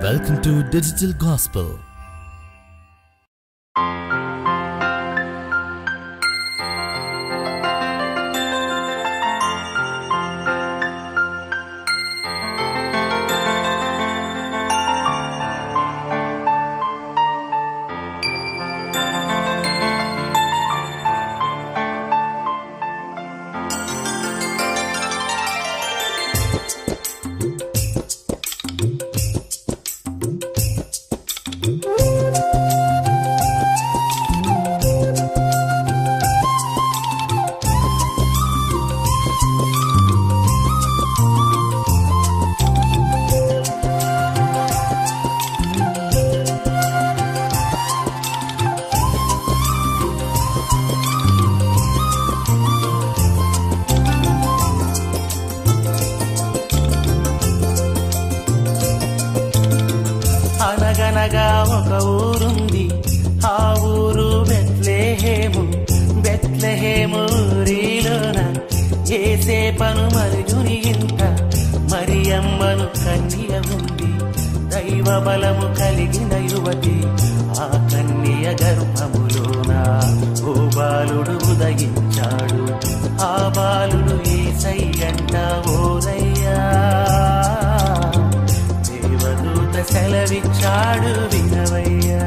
Welcome to Digital Gospel. అనగనగా ఒక ఊరుంది ఆ ఊరు బెత్లెహేము బెత్లెహేము ఊరిలోన ఏసే పను మరుగుని ఇంట మరియమ్మను కన్య ఉంది దైవ బలము కలిగిన యువతి ఆ కన్య గర్భములోన ఓ బాలుడు ఉదయించాడు ఆ బాలుడు ఏసయ్యంట ఓరయ్యా దేవదూత సెలవిచ్చాడు వినవయ్యా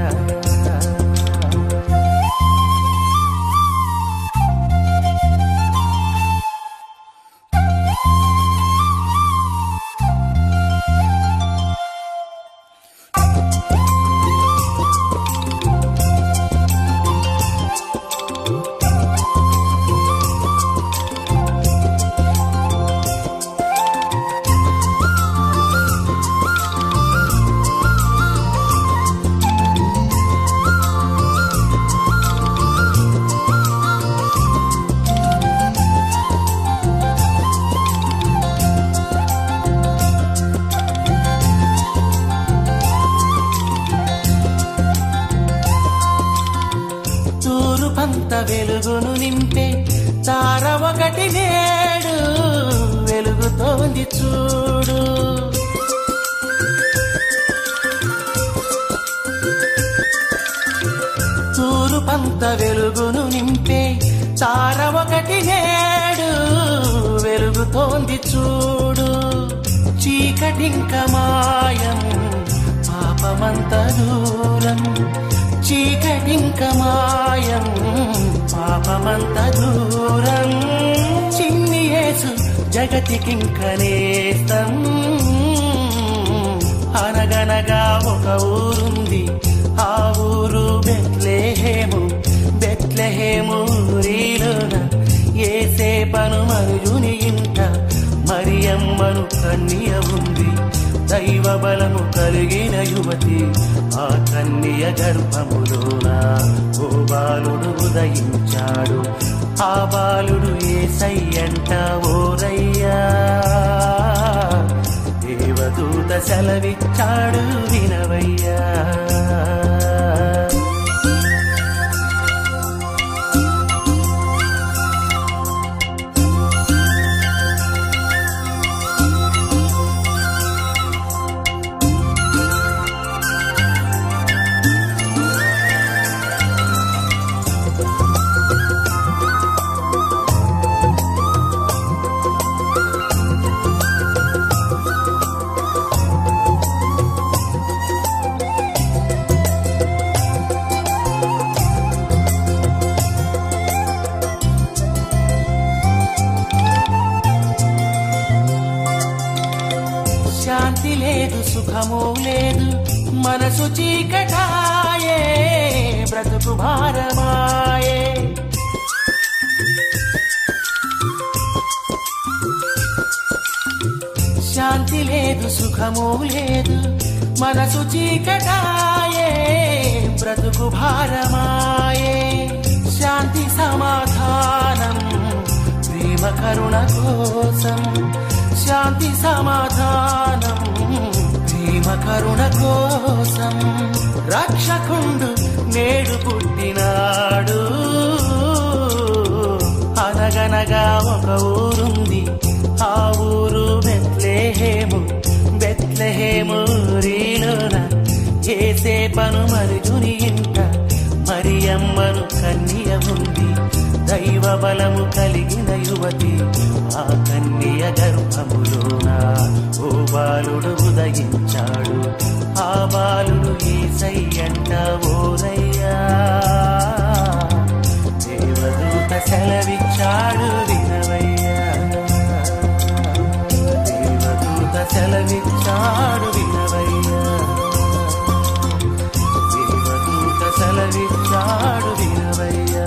తూరు పంత వెలుగును నింపే తార ఒకటి నేడు వెలుగుతోంది చూడు తూరు పంత వెలుగును నింపే తార ఒకటి నేడు వెలుగుతోంది చూడు చీకటింక మాయం పాపమంత దూరం చీకటింక మాయం పాపమంత దూరం చిన్ని యేసు జగతికింక నేస్తం అనగనగా ఒక ఊరుంది ఆ ఊరు బెత్లెహేము బెత్లెహేము ఊరిలోన ఏసే పను మరుజుని ఇంట మరియమ్మను కన్య ఉంది దైవ బలము కలిగిన యువతి ఆ కన్య గర్భములోన ఓ బాలుడు ఉదయించాడు ఆ బాలుడు ఏసయ్యంట ఓరయ్యా దేవదూత సెలవిచ్చాడు వినవయ్యా శాంతి లేదు సుఖము లేదు మనసు చీకటాయే బ్రతుకు భారమాయే శాంతి లేదు సుఖము లేదు మనసు చీకటాయే బ్రతుకు భారమాయే శాంతి సమాధానం ప్రేమ కరుణ కోసం శాంతి సమాధానం ప్రేమ కరుణ కోసం రక్షకుండు నేడు పుట్టినాడు అనగనగా ఒక ఊరుంది ఆ ఊరు బెత్లెహేము బెత్లెహేము రీలోన బలము కలిగిన యువతి ఆ కన్య గర్భములోన ఓ బాలుడు ఉదయించాడు ఆ బాలుడు ఈ సయ్యంట ఓరయ్యా దేవదూత సెలవిచ్చాడు వినవయ్యా దేవదూత సెలవిచ్చాడు వినవయ్యా దేవదూత సెలవిచ్చాడు వినవయ్యా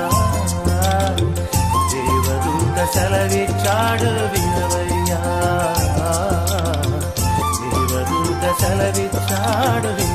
దేవదూత సెలవిచ్చాడు వినవయ్యా దేవదూత సెలవిచ్చాడు వినవయ్యా